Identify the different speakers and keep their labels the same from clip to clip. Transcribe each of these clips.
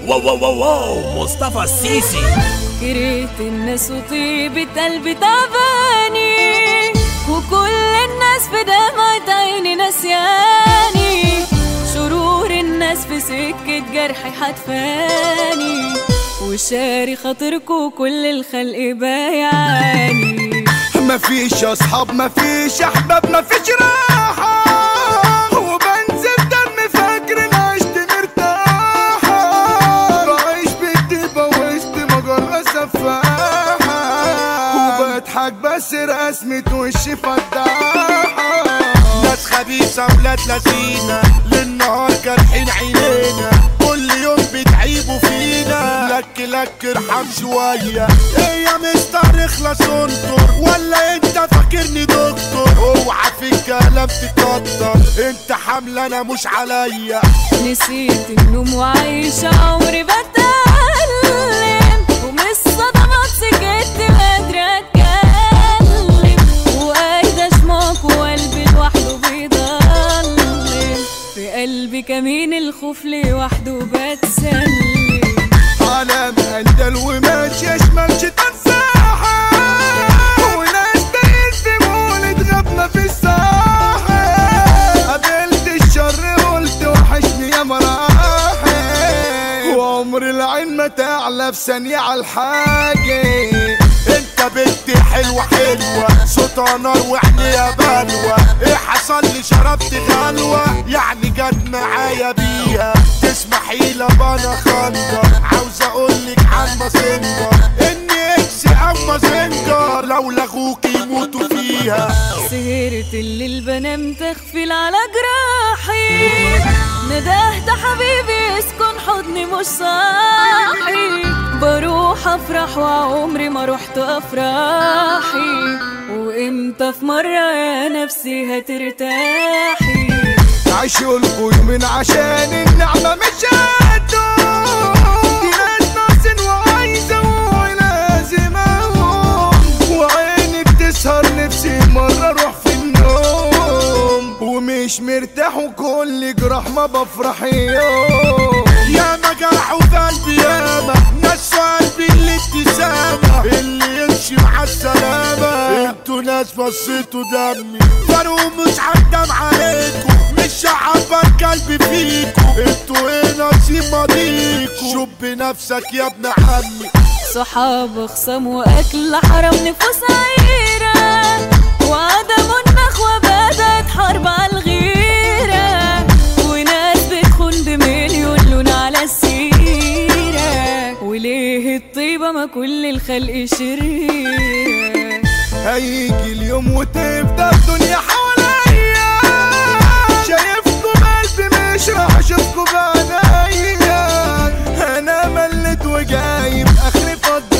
Speaker 1: واو واو واو واو مصطفى السيسي
Speaker 2: كرهت الناس وطيبة قلبي تعباني وكل الناس في دمعة عيني نسياني شرور الناس في سكة جرحي حتفاني وشاري خاطركوا كل الخلق بايعاني
Speaker 3: مفيش اصحاب مفيش احباب مفيش راحة وبنزل دم فاكر إن عشت مرتاحة بعيش بالدبا وسط مجرة سفاحة وبضحك بس رسمة وشي فداحة
Speaker 4: ناس خبيثة ولاد لذينة للنهار جارحين عينينا كل يوم بتعيبوا فينا لك لك ارحم شوية ايه يا مستر اخلص انطر ولا انت فاكرني دكتور اوعى في الكلام تكتر انت حامل انا مش عليا
Speaker 2: نسيت النوم وعايشة عمري بتألم ومن الصدمات سكت ما قادرة أتكلم وقايدة شماك وقلبي لوحده بيضلم في قلبي كمين الخوف لوحده بتسلم
Speaker 3: على مندل وماشي شمال تنساحة وناس تايل في مولد غبنا في الساحة قابلت الشر قلت وحشني يا مراحل وعمر العين ما تعلى في ثانية على الحاجة
Speaker 4: انت بنت حلوة حلوة صوتها نار وعينيها بلوى ايه حصل لي شربت غلوة يعني جت معايا بيها تسمحي لي انا خنجر عاوز اقولك عن مازنجر اني اكس او مازنجر لو لغوك يموتوا فيها
Speaker 2: سهرت الليل بنام تغفل على جراحي ندهت حبيبي اسكن حضني مش صاحي بروح افرح وعمري ما رحت افراحي وامتى في مرة يا نفسي هترتاحي
Speaker 3: عيشوا لكم يومين عشان النعمة مش هتدوم دي ناس ناقصين وعايزة ولازمهم وعيني بتسهر نفسي مرة اروح في النوم ومش مرتاح وكل جراح ما بفرح يوم
Speaker 4: يا ما جرحوا في قلبي ياما ناس في قلبي الابتسامة اللي يمشي مع السلامة انتوا ناس بصيتوا دمي فاروق مش هندم عليكم مش هعبر قلبي فيكم انتوا ايه نصيب ماضيكم شوف بنفسك يا ابن عمي
Speaker 2: صحاب خصم واكل حرام نفوس عيرة وعدم النخوة بدأت حرب على الغيرة وناس بتخون بمليون لون على السيرة وليه الطيبة ما كل الخلق شريرة
Speaker 3: هيجي اليوم وتبدا الدنيا حواليا شايفكم قلبي مش راح اشوفكم بعينيا انا ملت وجايب اخري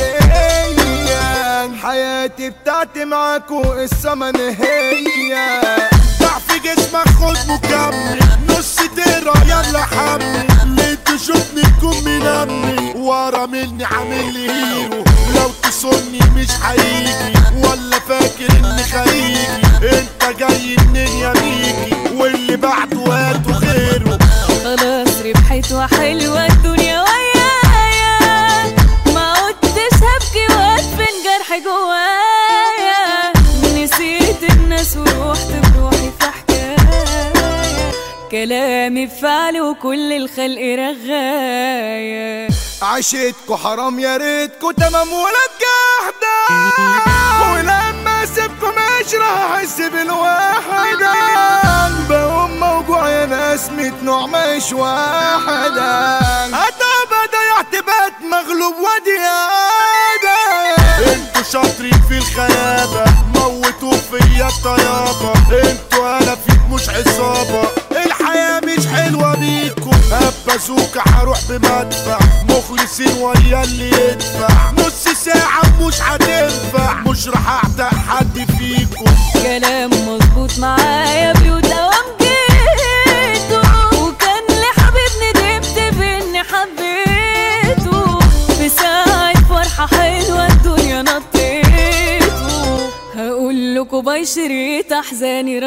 Speaker 3: فضية حياتي بتاعتي معاكو السما نهية
Speaker 4: ضعف جسمك خد مكمل نص تقرا يلا حمل اللي تشوفني تكون منمي ورا مني عامل لي هيرو لو تصني مش هيجي ولا فاكر اني خليجي انت جاي منين يا ميجي واللي بعده هاته غيره
Speaker 2: خلاص ربحت وحلوة الدنيا ويايا ما عدتش هبكي وادفن جرح جوايا نسيت الناس ورحت بروحي في حكاية كلامي بفعل وكل الخلق رغاية
Speaker 3: عشتكو حرام يا ريتكو تمام ولا جحدة ولما اسيبكم مش راح احس بالوحدة بقوم موجوع يا ناس ميت نوع مش واحدة هتبقى ضيعت بات مغلوب وديادة
Speaker 4: انتوا شاطرين في الخيابة موتوا فيا الطيابة انتوا انا فيك مش عصابة الحياة مش حلوة بيكم هبزوك هروح بمدفع مخلصين ويا اللي يدفع نص ساعة مش هتنفع مش راح اعتق حد فيكم
Speaker 2: كلام مظبوط معايا بيوت اوام جيته وكان لحبيب ندمت باني حبيته في ساعة فرحة حلوة الدنيا نطيته هقول لكم باي شريت احزاني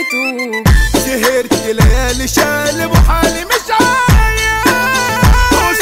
Speaker 2: رليته
Speaker 3: سهرت ليالي شالب وحالي مش عايش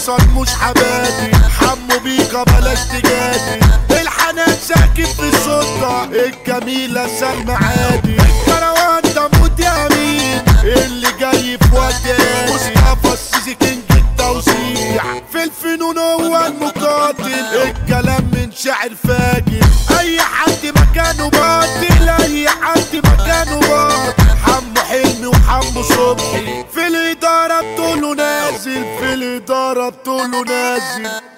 Speaker 4: حصل مش حبادي حمو بيكا بلاش تجادي الحنان ساكن في السلطة الجميلة سلمى عادي الكروان ده موت يا مين اللي جاي في وقت قاسي مصطفى السيسي كينج التوزيع في الفنون هو المقاتل الكلام من شاعر فاجر اي حد مكانه باطل اي حد مكانه باطل حمو حلمي وحمو صبحي في الاداره بتقوله نازل في الاداره بتقوله نازل